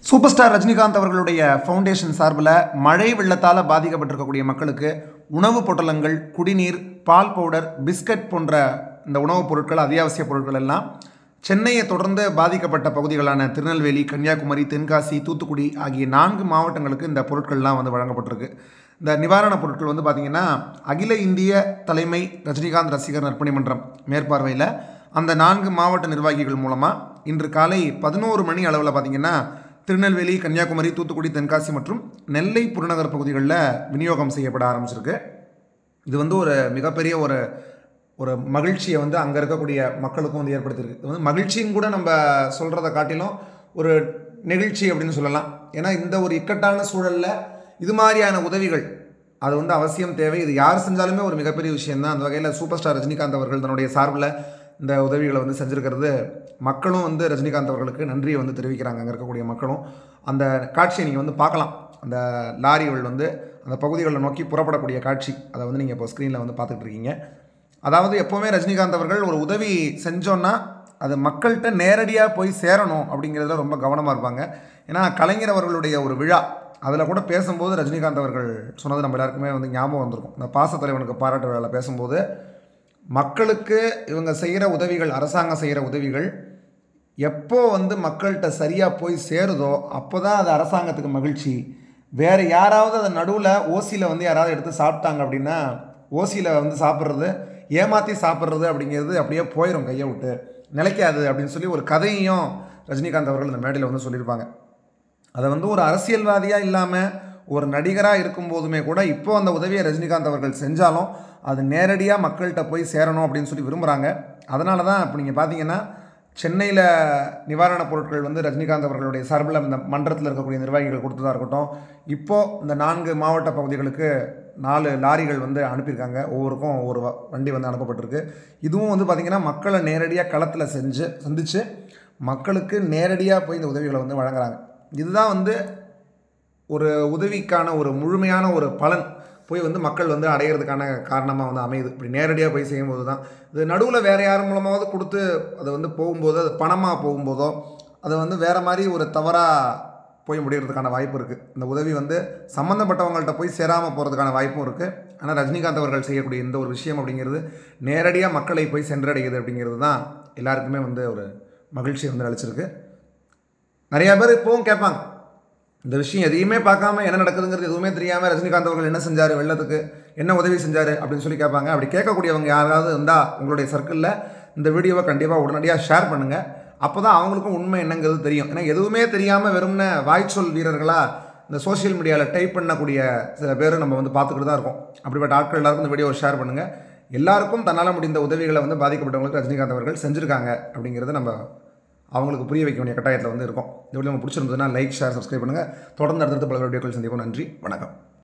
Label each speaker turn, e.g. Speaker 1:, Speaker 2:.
Speaker 1: super star Rajinikanth அவர்களுடைய foundation சார்பில் மழை வெள்ளத்தால் பாதிக்கப்பட்டிருக்கக்கூடிய மக்களுக்கு உணவுப் பொட்டலங்கள் குடிநீர் பால் பவுடர் பிஸ்கட் போன்ற இந்த உணவுப் பொருட்கள் அத்தியாவசிய பொருட்கள் எல்லாம் சென்னையை தொடர்ந்து பாதிக்கப்பட்ட பகுதிகளான திருநெல்வேலி கன்னியாகுமரி தென்காசி தூத்துக்குடி ஆகிய நான்கு மாவட்டங்களுக்கு இந்த பொருட்கள்லாம் வந்து வழங்கப்பட்டிருக்கு இந்த நிவாரணப் பொருட்கள் வந்து பார்த்திங்கன்னா அகில இந்திய தலைமை ரஜினிகாந்த் ரசிகர் நற்பணி மன்றம் மேற்பார்வையில் அந்த நான்கு மாவட்ட நிர்வாகிகள் மூலமாக இன்று காலை பதினோரு மணி அளவில் பார்த்திங்கன்னா திருநெல்வேலி கன்னியாகுமரி தூத்துக்குடி தென்காசி மற்றும் நெல்லை புறநகர் பகுதிகளில் விநியோகம் செய்யப்பட ஆரம்பிச்சிருக்கு இது வந்து ஒரு மிகப்பெரிய ஒரு ஒரு மகிழ்ச்சியை வந்து அங்கே இருக்கக்கூடிய மக்களுக்கும் வந்து ஏற்படுத்தியிருக்கு இது வந்து மகிழ்ச்சின்னு கூட நம்ம சொல்கிறத காட்டிலும் ஒரு நெகிழ்ச்சி அப்படின்னு சொல்லலாம் ஏன்னா இந்த ஒரு இக்கட்டான சூழலில் இது மாதிரியான உதவிகள் அது வந்து அவசியம் தேவை இது யார் செஞ்சாலுமே ஒரு மிகப்பெரிய விஷயம்தான் அந்த வகையில் சூப்பர் ஸ்டார் ரஜினிகாந்த் அவர்கள் தன்னுடைய சார்பில் இந்த உதவிகளை வந்து செஞ்சுருக்கிறது மக்களும் வந்து ரஜினிகாந்த் அவர்களுக்கு நன்றியை வந்து தெரிவிக்கிறாங்க அங்கே இருக்கக்கூடிய மக்களும் அந்த காட்சியை நீங்கள் வந்து பார்க்கலாம் அந்த லாரிகள் வந்து அந்த பகுதிகளை நோக்கி புறப்படக்கூடிய காட்சி அதை வந்து நீங்கள் இப்போ ஸ்க்ரீனில் வந்து பார்த்துட்டு இருக்கீங்க அதாவது எப்போவுமே ரஜினிகாந்த் அவர்கள் ஒரு உதவி செஞ்சோன்னா அது மக்கள்கிட்ட நேரடியாக போய் சேரணும் அப்படிங்கிறதுல ரொம்ப கவனமாக இருப்பாங்க ஏன்னா கலைஞர் அவர்களுடைய ஒரு விழா அதில் கூட பேசும்போது ரஜினிகாந்த் அவர்கள் சொன்னது நம்ம எல்லாருக்குமே வந்து ஞாபகம் வந்திருக்கும் இந்த பாசத்தலைவனுக்கு பாராட்டு விழாவில் பேசும்போது மக்களுக்கு இவங்க செய்கிற உதவிகள் அரசாங்கம் செய்கிற உதவிகள் எப்போ வந்து மக்கள்கிட்ட சரியாக போய் சேருதோ அப்போ தான் அது அரசாங்கத்துக்கு மகிழ்ச்சி வேறு யாராவது அதை நடுவில் ஓசியில் வந்து யாராவது எடுத்து சாப்பிட்டாங்க அப்படின்னா ஓசியில் வந்து சாப்பிட்றது ஏமாற்றி சாப்பிட்றது அப்படிங்கிறது அப்படியே போயிடும் கையை விட்டு நிலைக்காது அப்படின்னு சொல்லி ஒரு கதையையும் ரஜினிகாந்த் அவர்கள் இந்த மேடையில் வந்து சொல்லியிருப்பாங்க அதை வந்து ஒரு அரசியல்வாதியாக இல்லாமல் ஒரு நடிகராக இருக்கும்போதுமே கூட இப்போ அந்த உதவியை ரஜினிகாந்த் அவர்கள் செஞ்சாலும் அது நேரடியாக மக்கள்கிட்ட போய் சேரணும் அப்படின்னு சொல்லி விரும்புகிறாங்க அதனால தான் இப்போ நீங்கள் பார்த்தீங்கன்னா சென்னையில் நிவாரணப் பொருட்கள் வந்து ரஜினிகாந்த் அவர்களுடைய சார்பில் இந்த மன்றத்தில் இருக்கக்கூடிய நிர்வாகிகள் கொடுத்ததாக இருக்கட்டும் இப்போது இந்த நான்கு மாவட்ட பகுதிகளுக்கு நாலு லாரிகள் வந்து அனுப்பியிருக்காங்க ஒவ்வொருக்கும் ஒவ்வொரு வ- வண்டி வந்து அனுப்பப்பட்டிருக்கு இதுவும் வந்து பார்த்திங்கன்னா மக்களை நேரடியாக களத்தில் செஞ்சு சந்தித்து மக்களுக்கு நேரடியாக போய் இந்த உதவிகளை வந்து வழங்குறாங்க இதுதான் வந்து ஒரு உதவிக்கான ஒரு முழுமையான ஒரு பலன் போய் வந்து மக்கள் வந்து அடையிறதுக்கான காரணமாக வந்து அமையுது இப்படி நேரடியாக போய் செய்யும்போது தான் இது நடுவில் வேறு யார் மூலமாவது கொடுத்து அது வந்து போகும்போது அது பணமாக போகும்போதோ அது வந்து வேறு மாதிரி ஒரு தவறாக போய் முடியறதுக்கான வாய்ப்பு இருக்குது இந்த உதவி வந்து சம்மந்தப்பட்டவங்கள்ட்ட போய் சேராமல் போகிறதுக்கான வாய்ப்பும் இருக்குது ஆனால் ரஜினிகாந்த் அவர்கள் செய்யக்கூடிய இந்த ஒரு விஷயம் அப்படிங்கிறது நேரடியாக மக்களை போய் சென்றடையுது அப்படிங்கிறது தான் எல்லாருக்குமே வந்து ஒரு மகிழ்ச்சியை வந்து அளிச்சிருக்கு நிறையா பேர் இப்போவும் கேட்பாங்க இந்த விஷயம் எதையுமே பார்க்காம என்ன நடக்குதுங்கிறது எதுவுமே தெரியாமல் ரஜினிகாந்த் அவர்கள் என்ன செஞ்சார் வெள்ளத்துக்கு என்ன உதவி செஞ்சார் அப்படின்னு சொல்லி கேட்பாங்க அப்படி கேட்கக்கூடியவங்க யாராவது இருந்தால் உங்களுடைய சர்க்கிளில் இந்த வீடியோவை கண்டிப்பாக உடனடியாக ஷேர் பண்ணுங்கள் அப்போ தான் அவங்களுக்கும் உண்மை என்னங்கிறது தெரியும் ஏன்னா எதுவுமே தெரியாமல் வெறும்ன வாய்ச்சொல் வீரர்களாக இந்த சோஷியல் மீடியாவில் டைப் பண்ணக்கூடிய சில பேர் நம்ம வந்து பார்த்துக்கிட்டு தான் இருக்கோம் அப்படிப்பட்ட ஆட்கள் எல்லாருக்கும் இந்த வீடியோவை ஷேர் பண்ணுங்கள் எல்லாருக்கும் தன்னால் முடிந்த உதவிகளை வந்து பாதிக்கப்பட்டவங்களுக்கு ரஜினிகாந்த் அவர்கள் செஞ்சுருக்காங்க அப்படிங்கிறத நம்ம அவங்களுக்கு புரிய வைக்க வேண்டிய கட்டாயத்தில் வந்து இருக்கும் இந்த வீடியோ உங்களுக்கு பிடிச்சிருந்ததுன்னா லைக் ஷேர் சப்ஸ்கிரைப் பண்ணுங்கள் தொடர்ந்து அடுத்தடுத்து பல வீடியோக்கள் சந்திப்போம் நன்றி வணக்கம்